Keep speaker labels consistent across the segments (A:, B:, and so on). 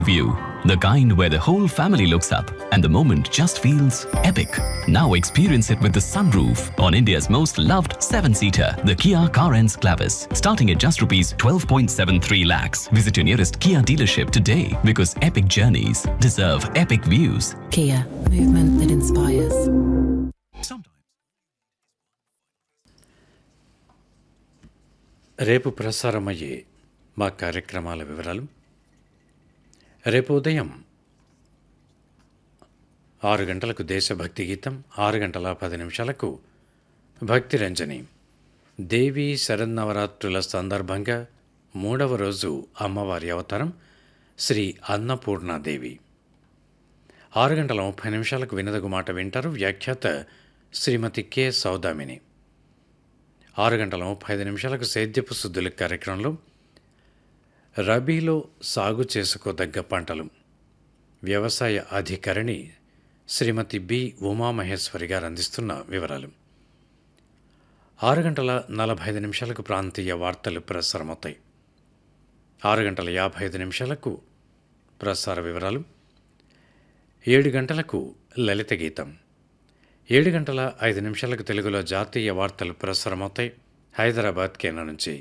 A: View, the kind where the whole family looks up and the moment just feels epic. Now experience it with the sunroof on India's most loved seven-seater, the Kia Carens Clavis, starting at just rupees 12.73 lakhs. Visit your nearest Kia dealership today because epic journeys deserve epic views.
B: Kia, movement that inspires.
C: రేపు ప్రసారమయ్యే మా కార్యక్రమాల వివరాలు రేపు ఉదయం ఆరు గంటలకు దేశభక్తి గీతం ఆరు గంటల పది నిమిషాలకు భక్తి రంజని దేవి శరన్నవరాత్రుల సందర్భంగా మూడవ రోజు అమ్మవారి అవతారం శ్రీ అన్నపూర్ణాదేవి ఆరు గంటల ముప్పై నిమిషాలకు వినదగు మాట వింటారు వ్యాఖ్యాత శ్రీమతి కె సౌదామిని ఆరు గంటల ముప్పై ఐదు నిమిషాలకు సేద్యపు శుద్ధుల కార్యక్రమంలో రబీలో సాగు చేసుకోదగ్గ పంటలు వ్యవసాయ అధికారిణి శ్రీమతి బి ఉమామహేశ్వరి గారు అందిస్తున్న వివరాలు ఆరు గంటల నలభై ఐదు నిమిషాలకు ప్రాంతీయ వార్తలు ప్రసారమవుతాయి ఆరు గంటల యాభై ఐదు నిమిషాలకు ప్రసార వివరాలు ఏడు గంటలకు లలిత గీతం ఏడు గంటల ఐదు నిమిషాలకు తెలుగులో జాతీయ వార్తలు ప్రసారమవుతాయి హైదరాబాద్ కేంద్రం నుంచి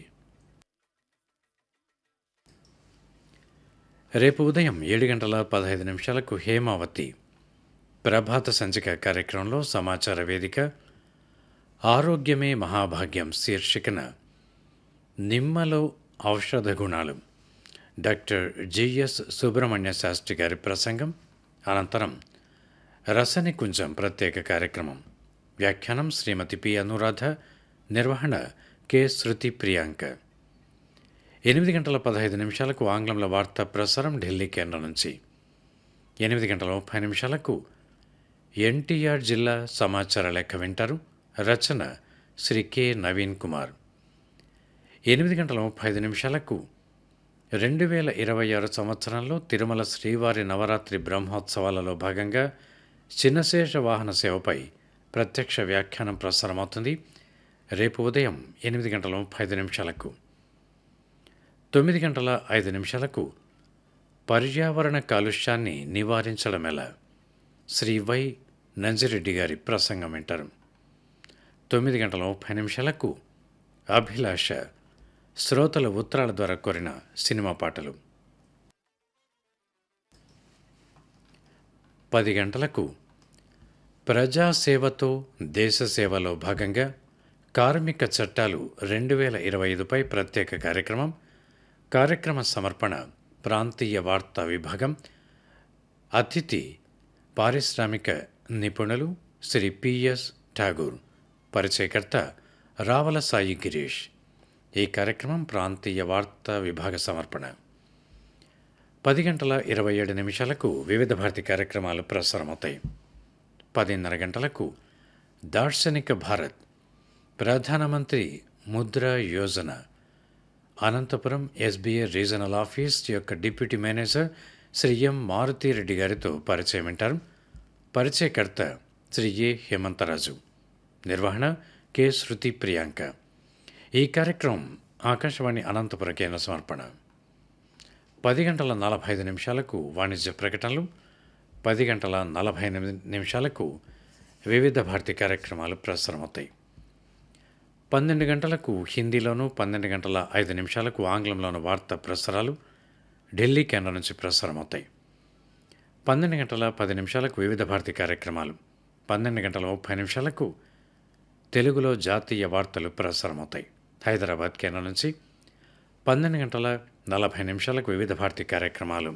C: రేపు ఉదయం ఏడు గంటల పదహైదు నిమిషాలకు హేమావతి ప్రభాత సంచిక కార్యక్రమంలో సమాచార వేదిక ఆరోగ్యమే మహాభాగ్యం శీర్షికన నిమ్మలో ఔషధ గుణాలు డాక్టర్ జిఎస్ సుబ్రహ్మణ్య శాస్త్రి గారి ప్రసంగం అనంతరం రసనికుంజం ప్రత్యేక కార్యక్రమం వ్యాఖ్యానం శ్రీమతి పి అనురాధ నిర్వహణ కె శృతి ప్రియాంక ఎనిమిది గంటల పదహైదు నిమిషాలకు ఆంగ్లంలో వార్తా ప్రసారం ఢిల్లీ కేంద్రం నుంచి ఎనిమిది గంటల ముప్పై నిమిషాలకు ఎన్టీఆర్ జిల్లా సమాచార లెక్క వింటారు రచన శ్రీ కె నవీన్ కుమార్ ఎనిమిది గంటల ముప్పై ఐదు నిమిషాలకు రెండు వేల ఇరవై ఆరు సంవత్సరంలో తిరుమల శ్రీవారి నవరాత్రి బ్రహ్మోత్సవాలలో భాగంగా చిన్నశేష వాహన సేవపై ప్రత్యక్ష వ్యాఖ్యానం ప్రసారమవుతుంది రేపు ఉదయం ఎనిమిది గంటల ముప్పై ఐదు నిమిషాలకు తొమ్మిది గంటల ఐదు నిమిషాలకు పర్యావరణ కాలుష్యాన్ని నివారించడం ఎలా శ్రీ వై నంజిరెడ్డి గారి ప్రసంగం వింటారు తొమ్మిది గంటల ముప్పై నిమిషాలకు అభిలాష శ్రోతల ఉత్తరాల ద్వారా కోరిన సినిమా పాటలు పది గంటలకు ప్రజాసేవతో దేశ సేవలో భాగంగా కార్మిక చట్టాలు రెండు వేల ఇరవై ఐదుపై ప్రత్యేక కార్యక్రమం కార్యక్రమ సమర్పణ ప్రాంతీయ వార్తా విభాగం అతిథి పారిశ్రామిక నిపుణులు శ్రీ పిఎస్ ఠాగూర్ పరిచయకర్త రావల సాయి గిరీష్ ఈ కార్యక్రమం ప్రాంతీయ వార్తా విభాగ సమర్పణ పది గంటల ఇరవై ఏడు నిమిషాలకు వివిధ భారతి కార్యక్రమాలు ప్రసారమవుతాయి పదిన్నర గంటలకు దార్శనిక భారత్ ప్రధానమంత్రి Mudra Yojana Anantapuram SBI regional office యొక్క deputy manager Shri M Maruthi Reddy గారితో పరిచయం వింటారు పరిచయకర్త శ్రీ ఏ హేమంతరాజు నిర్వహణ కె శృతి ప్రియాంక ఈ కార్యక్రమం ఆకాశవాణి అనంతపురం కేంద్ర సమర్పణ పది గంటల నలభై ఐదు నిమిషాలకు వాణిజ్య ప్రకటనలు పది గంటల నలభై ఎనిమిది నిమిషాలకు వివిధ భారతి కార్యక్రమాలు ప్రసారమవుతాయి పన్నెండు గంటలకు హిందీలోను పన్నెండు గంటల ఐదు నిమిషాలకు ఆంగ్లంలోను వార్తా ప్రసారాలు ఢిల్లీ కేంద్రం నుంచి ప్రసారమవుతాయి పన్నెండు గంటల పది నిమిషాలకు వివిధ భారతి కార్యక్రమాలు పన్నెండు గంటల ముప్పై నిమిషాలకు తెలుగులో జాతీయ వార్తలు ప్రసారమవుతాయి హైదరాబాద్ కేంద్రం నుంచి పన్నెండు గంటల నలభై నిమిషాలకు వివిధ భారతి కార్యక్రమాలు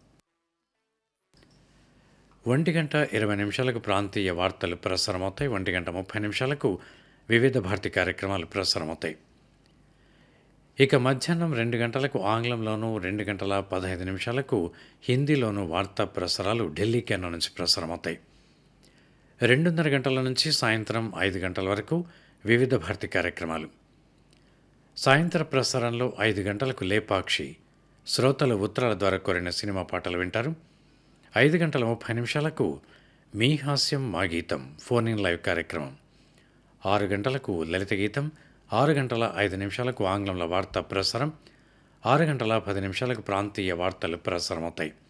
C: ఒంటి గంట ఇరవై నిమిషాలకు ప్రాంతీయ వార్తలు ప్రసారమవుతాయి ఒంటి గంట ముప్పై నిమిషాలకు వివిధ భారతి కార్యక్రమాలు ప్రసారమవుతాయి ఇక మధ్యాహ్నం రెండు గంటలకు ఆంగ్లంలోనూ రెండు గంటల పదహైదు నిమిషాలకు హిందీలోనూ వార్తా ప్రసారాలు ఢిల్లీ కేంద్రం నుంచి ప్రసారమవుతాయి రెండున్నర గంటల నుంచి సాయంత్రం ఐదు గంటల వరకు వివిధ భారతి కార్యక్రమాలు సాయంత్ర ప్రసారంలో ఐదు గంటలకు లేపాక్షి శ్రోతల ఉత్తరాల ద్వారా కోరిన సినిమా పాటలు వింటారు ఐదు గంటల ముప్పై నిమిషాలకు మీ హాస్యం మా గీతం ఫోన్ ఇన్ లైవ్ కార్యక్రమం ఆరు గంటలకు లలిత గీతం ఆరు గంటల ఐదు నిమిషాలకు ఆంగ్లంలో వార్తా ప్రసారం ఆరు గంటల పది నిమిషాలకు ప్రాంతీయ వార్తలు ప్రసారమవుతాయి